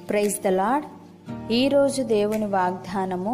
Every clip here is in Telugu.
ప్రైజ్ ద లాడ్ ఈరోజు దేవుని వాగ్దానము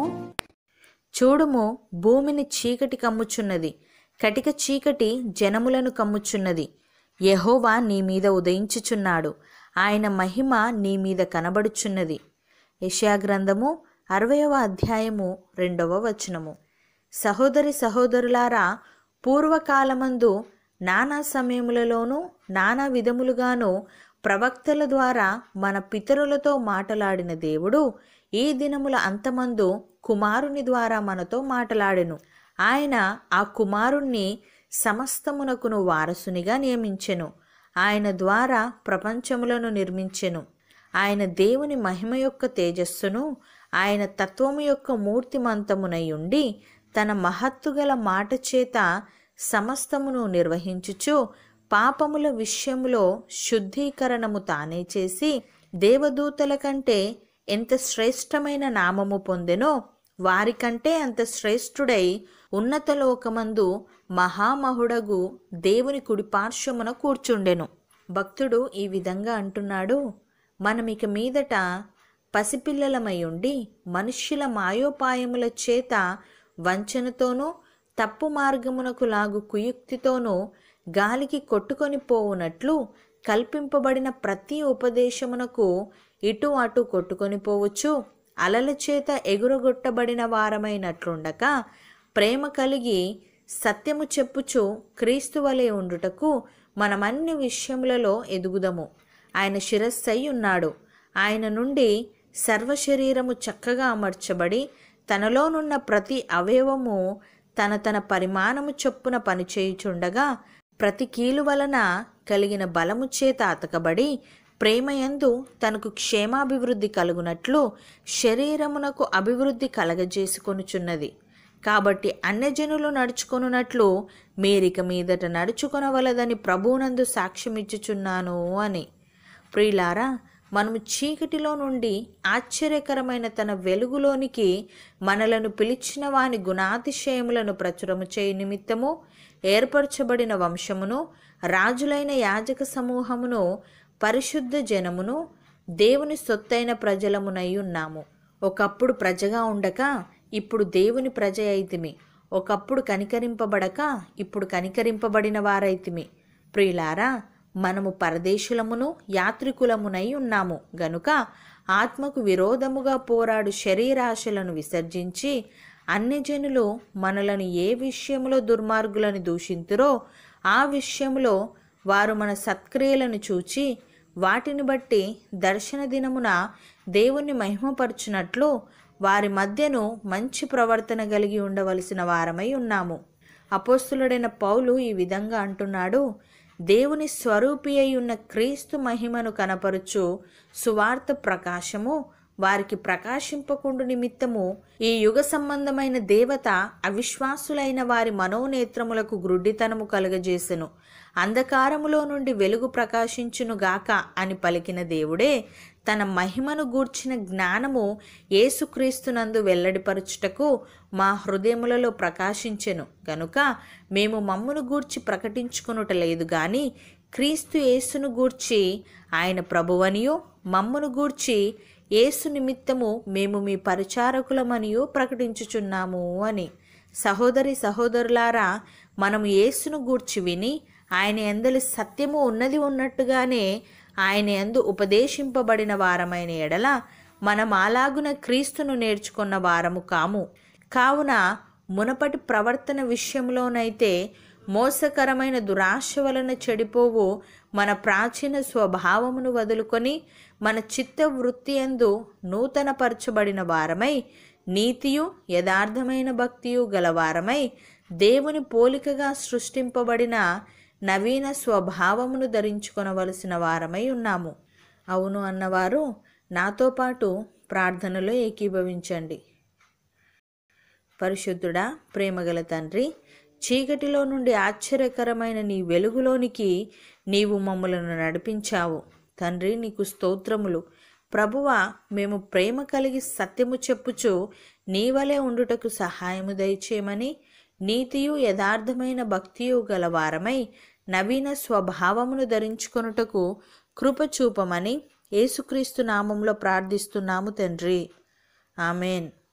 చూడుము భూమిని చీకటి కమ్ముచున్నది కటిక చీకటి జనములను కమ్ముచున్నది యెహోవా నీ మీద ఉదయించుచున్నాడు ఆయన మహిమ నీ మీద కనబడుచున్నది యెషయా గ్రంథము అరవయవ అధ్యాయము రెండవ వచనము సహోదరి సహోదరులారా పూర్వకాలమందు నానా సమయములలోనూ నానా విధములుగాను ప్రవక్తల ద్వారా మన పితరులతో మాటలాడిన దేవుడు ఈ దినముల అంతమందు కుమారుని ద్వారా మనతో మాటలాడెను ఆయన ఆ కుమారుణ్ణి సమస్తమునకును వారసునిగా నియమించెను ఆయన ద్వారా ప్రపంచములను నిర్మించెను ఆయన దేవుని మహిమ యొక్క తేజస్సును ఆయన తత్వము యొక్క మూర్తిమంతమునై ఉండి తన మహత్తుగల మాట చేత సమస్తమును నిర్వహించుచు పాపముల విషయములో శుద్ధీకరణము తానే చేసి దేవదూతల కంటే ఎంత శ్రేష్టమైన నామము పొందెనో వారికంటే అంత శ్రేష్ఠుడై ఉన్నత లోకమందు మహామహుడగు దేవుని కుడిపార్శ్వమున కూర్చుండెను భక్తుడు ఈ విధంగా అంటున్నాడు మనమిక మీదట పసిపిల్లలమై ఉండి మనుష్యుల మాయోపాయముల చేత వంచనతోనూ తప్పు మార్గమునకు లాగు కుయుక్తితోనూ గాలికి కొట్టుకొని పోవునట్లు కల్పింపబడిన ప్రతి ఉపదేశమునకు ఇటు అటు కొట్టుకొని పోవచ్చు అలల చేత ఎగురగొట్టబడిన వారమైనట్లుండక ప్రేమ కలిగి సత్యము చెప్పుచు క్రీస్తు వలె ఉండుటకు మనమన్ని విషయములలో ఎదుగుదము ఆయన శిరస్సై ఉన్నాడు ఆయన నుండి సర్వశరీరము చక్కగా అమర్చబడి తనలోనున్న ప్రతి అవయవము తన తన పరిమాణము చొప్పున పనిచేయుచుండగా ప్రతి కీలు వలన కలిగిన బలము చేత అతకబడి ప్రేమయందు తనకు క్షేమాభివృద్ధి కలుగునట్లు శరీరమునకు అభివృద్ధి కలగజేసుకొనుచున్నది కాబట్టి అన్యజనులు నడుచుకొనున్నట్లు మీరిక మీదట నడుచుకొనవలదని ప్రభువునందు సాక్ష్యమిచ్చుచున్నాను అని ప్రియులారా మనము చీకటిలో నుండి ఆశ్చర్యకరమైన తన వెలుగులోనికి మనలను పిలిచిన వాని గుణాతిశయములను ప్రచురము చేయ నిమిత్తము ఏర్పరచబడిన వంశమును రాజులైన యాజక సమూహమును పరిశుద్ధ జనమును దేవుని సొత్తైన ప్రజలమునై ఉన్నాము ఒకప్పుడు ప్రజగా ఉండక ఇప్పుడు దేవుని ప్రజ అయితిమి ఒకప్పుడు కనికరింపబడక ఇప్పుడు కనికరింపబడిన వారైతిమి ప్రియులారా మనము పరదేశులమును యాత్రికులమునై ఉన్నాము గనుక ఆత్మకు విరోధముగా పోరాడు శరీరాశలను విసర్జించి అన్ని జనులు మనలను ఏ విషయములో దుర్మార్గులను దూషింతురో ఆ విషయములో వారు మన సత్క్రియలను చూచి వాటిని బట్టి దర్శన దినమున దేవుణ్ణి మహిమపరచునట్లు వారి మధ్యను మంచి ప్రవర్తన కలిగి ఉండవలసిన వారమై ఉన్నాము అపోస్తులుడైన పౌలు ఈ విధంగా అంటున్నాడు దేవుని స్వరూపి అయి ఉన్న క్రీస్తు మహిమను కనపరుచు సువార్త ప్రకాశము వారికి ప్రకాశింపకుండు నిమిత్తము ఈ యుగ సంబంధమైన దేవత అవిశ్వాసులైన వారి మనోనేత్రములకు గ్రుడ్డితనము కలుగజేసెను అంధకారములో నుండి వెలుగు ప్రకాశించునుగాక అని పలికిన దేవుడే తన మహిమను గూర్చిన జ్ఞానము యేసుక్రీస్తునందు వెల్లడిపరచుటకు మా హృదయములలో ప్రకాశించెను గనుక మేము మమ్మును గూర్చి ప్రకటించుకొనుట లేదు గాని క్రీస్తు యేసును గూర్చి ఆయన ప్రభువనియు మమ్మును గూర్చి యేసు నిమిత్తము మేము మీ పరిచారకులమనియు ప్రకటించుచున్నాము అని సహోదరి సహోదరులారా మనము యేసును గూర్చి విని ఆయన ఎందలి సత్యము ఉన్నది ఉన్నట్టుగానే ఆయన ఎందు ఉపదేశింపబడిన వారమైన ఎడల మనం అలాగున క్రీస్తును నేర్చుకున్న వారము కాము కావున మునపటి ప్రవర్తన విషయంలోనైతే మోసకరమైన దురాశ వలన చెడిపోవు మన ప్రాచీన స్వభావమును వదులుకొని మన చిత్త వృత్తి ఎందు నూతనపరచబడిన వారమై నీతియు యథార్థమైన భక్తియు గలవారమై దేవుని పోలికగా సృష్టింపబడిన నవీన స్వభావమును ధరించుకొనవలసిన వారమై ఉన్నాము అవును అన్నవారు నాతో పాటు ప్రార్థనలో ఏకీభవించండి పరిశుద్ధుడా ప్రేమగల తండ్రి చీకటిలో నుండి ఆశ్చర్యకరమైన నీ వెలుగులోనికి నీవు మమ్మలను నడిపించావు తండ్రి నీకు స్తోత్రములు ప్రభువ మేము ప్రేమ కలిగి సత్యము చెప్పుచు నీవలే ఉండుటకు సహాయము దయచేయమని నీతియు యథార్థమైన భక్తియు గలవారమై నవీన స్వభావమును ధరించుకొనుటకు కృప చూపమని యేసుక్రీస్తు నామంలో ప్రార్థిస్తున్నాము తండ్రి ఆమెన్